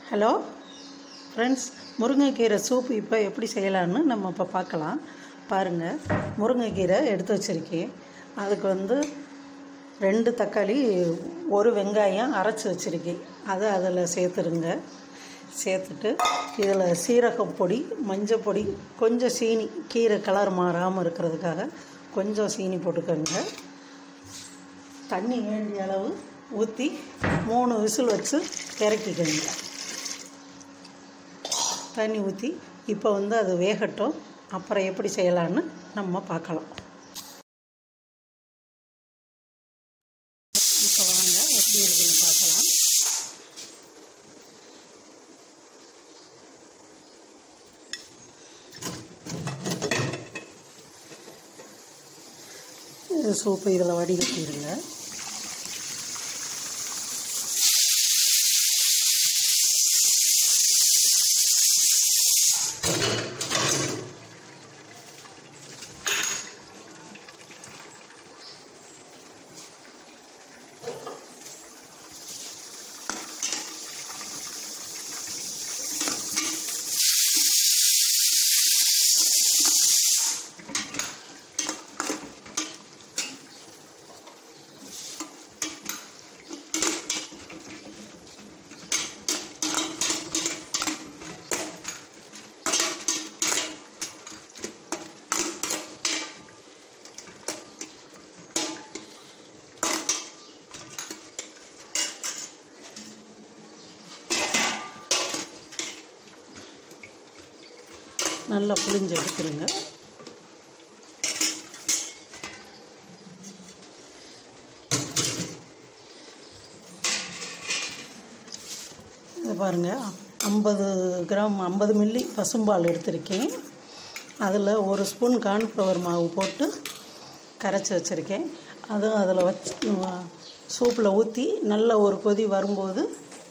hello friends முருங்கைக்கீரை soup இப்போ எப்படி செய்யலான்னு நம்ம இப்போ பார்க்கலாம் பாருங்கள் முருங்கைக்கீரை எடுத்து வச்சுருக்கேன் அதுக்கு வந்து ரெண்டு தக்காளி ஒரு வெங்காயம் அரைச்சி வச்சுருக்கேன் அதை அதில் சேர்த்துருங்க சேர்த்துட்டு இதில் சீரகம் பொடி மஞ்சள் பொடி கொஞ்சம் சீனி கீரை கலர் மாறாமல் இருக்கிறதுக்காக கொஞ்சம் சீனி போட்டுக்கோங்க தண்ணி வேண்டிய அளவு ஊற்றி மூணு விசில் வச்சு இறக்கிக்கோங்க தண்ணி ஊற்றி இப்போ வந்து அது வேகட்டும் அப்புறம் எப்படி செய்யலான்னு நம்ம பார்க்கலாம் இப்போ வாங்க எப்படி இருக்குன்னு பார்க்கலாம் இது சூப்பு இதில் வடிகட்டிடுங்க நல்லா புளிஞ்சு எடுத்துருங்க இது பாருங்கள் ஐம்பது கிராம் ஐம்பது மில்லி பசும்பால் எடுத்திருக்கேன் அதில் ஒரு ஸ்பூன் கார்ன்ஃப்ளவர் மாவு போட்டு கரைச்சி வச்சுருக்கேன் அதுவும் அதில் வச்சு சூப்பில் ஊற்றி நல்ல ஒரு கொதி வரும்போது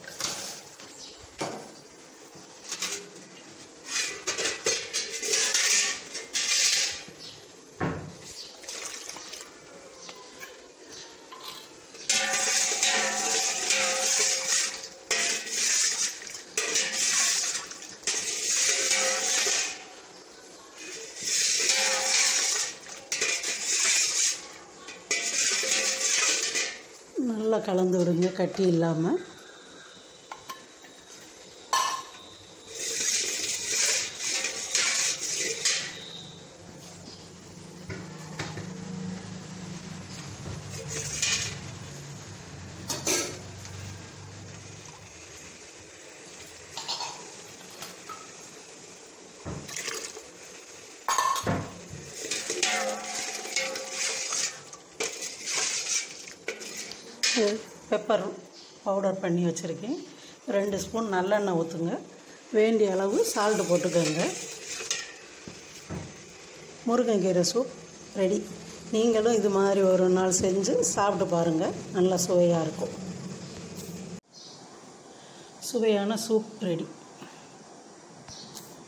நல்லா கலந்து விடுங்க கட்டி இல்லாமல் பெப்பர் பவுடர் பண்ணி வச்சுருக்கேன் ரெண்டு ஸ்பூன் நல்லெண்ணெய் ஊற்றுங்க வேண்டிய அளவு சால்ட்டு போட்டுக்கோங்க முருங்கைக்கீரை சூப் ரெடி நீங்களும் இது மாதிரி ஒரு நாள் செஞ்சு சாப்பிட்டு பாருங்கள் நல்லா சுவையாக இருக்கும் சுவையான சூப் ரெடி